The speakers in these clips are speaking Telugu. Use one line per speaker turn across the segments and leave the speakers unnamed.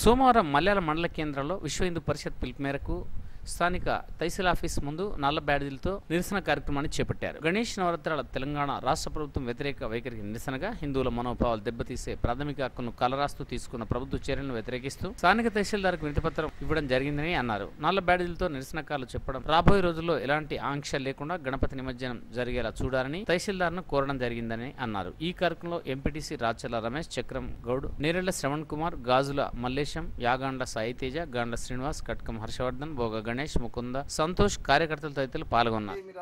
సోమవారం మల్యాల మండల కేంద్రంలో విశ్వ హిందూ పరిషత్ పిలుపు మేరకు స్థానిక తహసీల్ ఆఫీస్ ముందు నల్ల బ్యాడ్జీలతో నిరసన కార్యక్రమాన్ని చేపట్టారు గణేష్ నవరాత్రాల తెలంగాణ రాష్ట్ర ప్రభుత్వం వ్యతిరేక వైఖరికి నిరసనగా హిందువుల మనోభావాలు దెబ్బతీసే ప్రాథమిక హక్కును కలరాస్తూ తీసుకున్న ప్రభుత్వ చర్యలను వ్యతిరేకిస్తూ స్థానిక తహసీల్దార్కు వినతిపత్రం ఇవ్వడం జరిగిందని అన్నారు నల్ల బ్యాడ్జీలతో నిరసనకారులు చెప్పడం రాబోయే రోజుల్లో ఎలాంటి ఆంక్ష లేకుండా గణపతి నిమజ్జనం జరిగేలా చూడాలని తహసీల్దార్ను కోరడం జరిగిందని అన్నారు ఈ కార్యక్రమంలో ఎంపీటీసీ రాచల రమేష్ చక్రం గౌడ్ నేరెళ్ల శ్రవణ్ కుమార్ గాజుల మల్లేశం యాగాండ్ల సాయితేజ గాండ్ల శ్రీనివాస్ కట్కం హర్షవర్ధన్ భోగ గణేష్ ముకుంద సంతోష్ కార్యకర్తలు తదితరులు పాల్గొన్నారు
ఇదేమి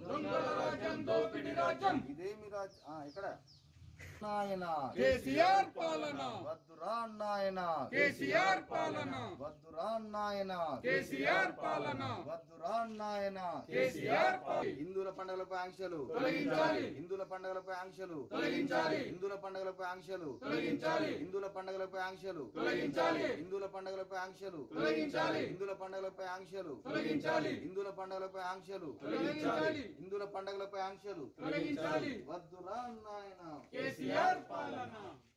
రాజ్యం ఇదేమి రాజ్యం ఆ, ఇక్కడ నాయన
కేసీఆర్ పాలన
వద్దురా నాయన
కేసీఆర్ పాలన
వద్దురా నాయన
కేసీఆర్ పాలన
వద్దురా నాయన
కేసీఆర్
హిందువుల పండుగలపై ఆంక్షలు
తొలగించాలి
హిందువుల పండుగలపై ఆంక్షలు
తొలగించాలి
హిందువుల పండుగలపై ఆంక్షలు
తొలగించాలి
హిందువుల పండుగలపై ఆంక్షలు
తొలగించాలి
హిందువుల పండుగలపై ఆంక్షలు
తొలగించాలి
హిందువుల పండుగలపై ఆంక్షలు
తొలగించాలి
హిందువుల పండుగలపై ఆంక్షలు
తొలగించాలి
హిందువుల పండుగలపై ఆంక్షలు
తొలగించాలి
వద్దురా నాయన
కేసీఆర్ పాలన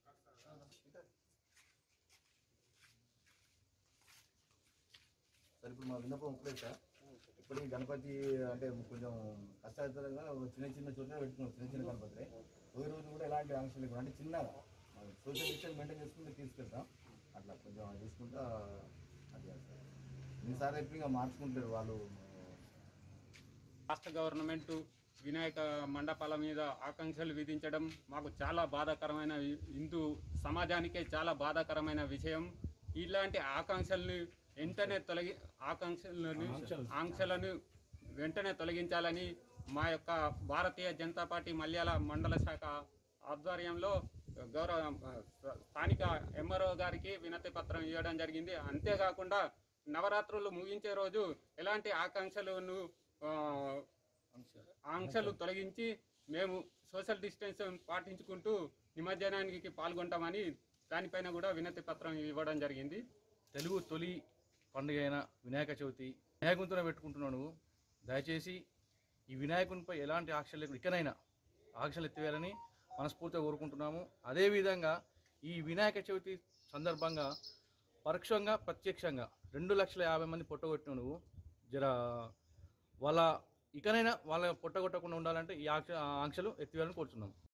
సరే ఇప్పుడు మా విన్నపం ఒక్కటే సార్ ఇప్పటికి గణపతి అంటే కొంచెం కష్టాతరంగా చిన్న చిన్న చోట్ల పెట్టుకున్నాం చిన్న చిన్న గణపతి ఒక రోజు కూడా ఎలాంటి ఆంక్షలు లేకుండా అంటే చిన్నగా సోషల్ డిస్టెన్స్ మెయింటైన్ చేసుకుంటే తీసుకెళ్తాం అట్లా కొంచెం తీసుకుంటా అది సార్ ఈసారి అయితే ఇంకా మార్చుకుంటారు వాళ్ళు
రాష్ట్ర గవర్నమెంట్ వినాయక మండపాల మీద ఆకాంక్షలు విధించడం మాకు చాలా బాధాకరమైన వి- హిందూ సమాజానికే చాలా బాధాకరమైన విషయం ఇలాంటి ఆకాంక్షల్ని వెంటనే తొలగి ఆకాంక్షలను ఆంక్షలను వెంటనే తొలగించాలని మా యొక్క భారతీయ జనతా పార్టీ మల్యాల మండల శాఖ ఆధ్వర్యంలో గౌరవ స్థానిక ఎంఆర్ఓ గారికి వినతి పత్రం ఇవ్వడం జరిగింది అంతేకాకుండా నవరాత్రులు ముగించే రోజు ఎలాంటి ఆకాంక్షలను ఆ, ఆంక్షలు తొలగించి మేము సోషల్ డిస్టెన్స్ పాటించుకుంటూ నిమజ్జనానికి పాల్గొంటామని దానిపైన కూడా వినతి పత్రం ఇవ్వడం జరిగింది
తెలుగు తొలి పండుగ అయిన వినాయక చవితి వినాయకునితోనే పెట్టుకుంటున్నావు నువ్వు దయచేసి ఈ వినాయకునిపై ఎలాంటి ఆంక్షలు లేకుండా ఇకనైనా ఆంక్షలు ఎత్తివేయాలని మనస్ఫూర్తిగా కోరుకుంటున్నాము అదేవిధంగా ఈ వినాయక చవితి సందర్భంగా పరోక్షంగా ప్రత్యక్షంగా రెండు లక్షల యాభై మంది పొట్టగొట్టిన నువ్వు జర వాళ్ళ ఇకనైనా వాళ్ళ పొట్టగొట్టకుండా ఉండాలంటే ఈ ఆంక్ష ఆంక్షలు ఎత్తివేయాలని కోరుతున్నాము